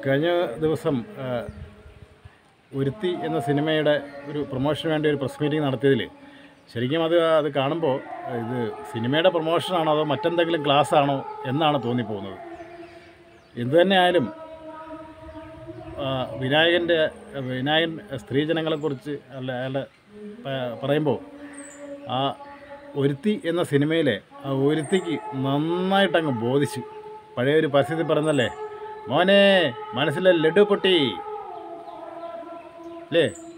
കഴിഞ്ഞ ദിവസം ആ, ഒരുത്തി എന്ന സിനിമയുടെ ഒരു പ്രൊമോഷന് വേണ്ടി ഒരു പ്രസ് മീറ്റിംഗ് നടത്തിയതിൽ ശരിക്കും അത് അത് കാണുമ്പോൾ ഇത് സിനിമയുടെ പ്രൊമോഷനാണോ അതോ മറ്റെന്തെങ്കിലും ക്ലാസ് ആണോ എന്നാണ് തോന്നിപ്പോകുന്നത് എന്തു തന്നെയായാലും ആ, വിനായകൻ്റെ വിനായകൻ സ്ത്രീജനങ്ങളെക്കുറിച്ച് അല്ല അയാളുടെ പ- പറയുമ്പോൾ ആ ഒരുത്തി എന്ന സിനിമയിലെ ആ ഒരുത്തിക്ക് നന്നായിട്ടങ്ങ് ബോധിച്ചു പഴയ ഒരു പരിസ്ഥിതി പറയുന്നല്ലേ മോനെ മനസ്സിലെ ലഡു പൊട്ടി അല്ലേ